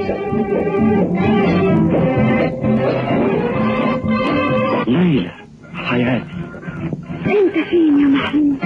ليلى حياتي انت فين يا محمود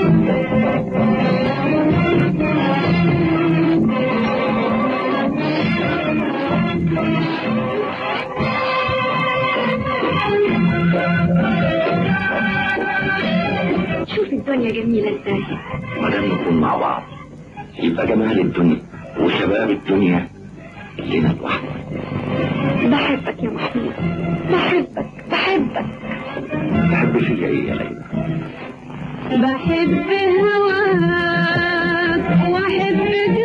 شوف الدنيا جميلة ازاي ما دام نكون مع بعض يبقى جمال الدنيا وشباب الدنيا لنا لوحدنا بحبك يا محمود بحبك بحبك تحب فيا ايه يا ليلى بحب هواك واحب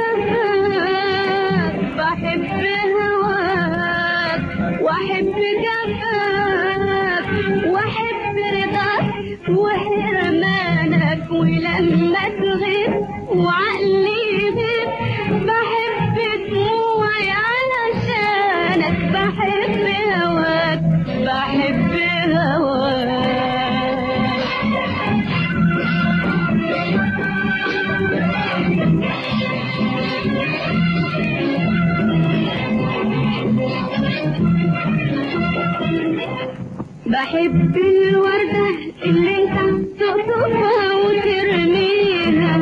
جفاك بحب هواك واحب جفاك واحب رضاك وحرمانك ولما تغيب وعقلي يغيب بحب دموعي علشانك بحب هواك بحب هواك بحب الوردة اللي انت تقطفها وترميها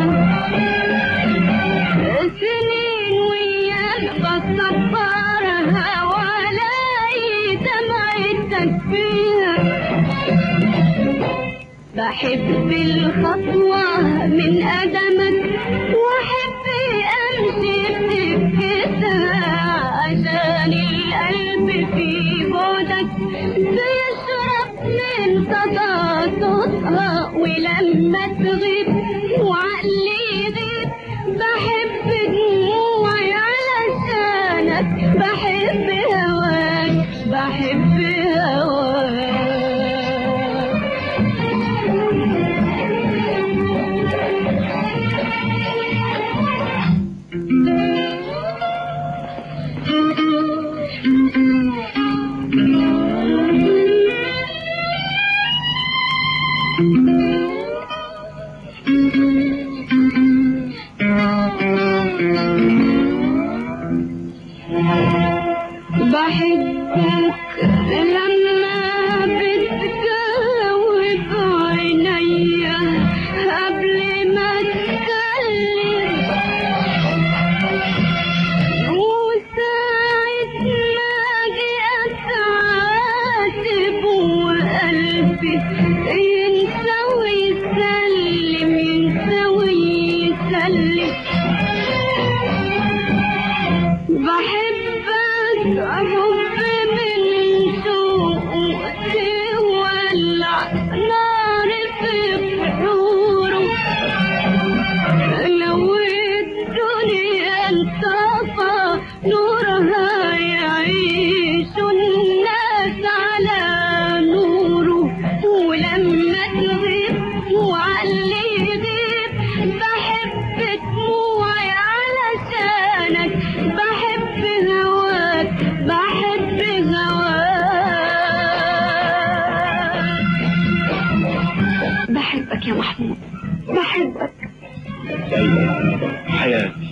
سنين وياك بصبرها ولا دمعتك فيها بحب الخطوة من قدمك وأحب أمشي بسكتها عشان القلب في بعدك بيشرب من صدى صوتها ولما تغيب وعقلي يغيب بحب دموعي علشانك بحب هواك بحب هواك بحبك لما بتجاوب عينيا قبل ما تتكلم وساعة ما اجي اتعاتب وقلبي ينسى ويسلم ينسى ويسلم بحبك حب من سوق تولع نار في بحوره لو الدنيا انطفى نورها يعيش الناس على نوره ولما تغيب وعلي يغيب بحب دموعي علشانك بحب هواك بحب هواك بحبك يا محمود بحبك ليلى حياتي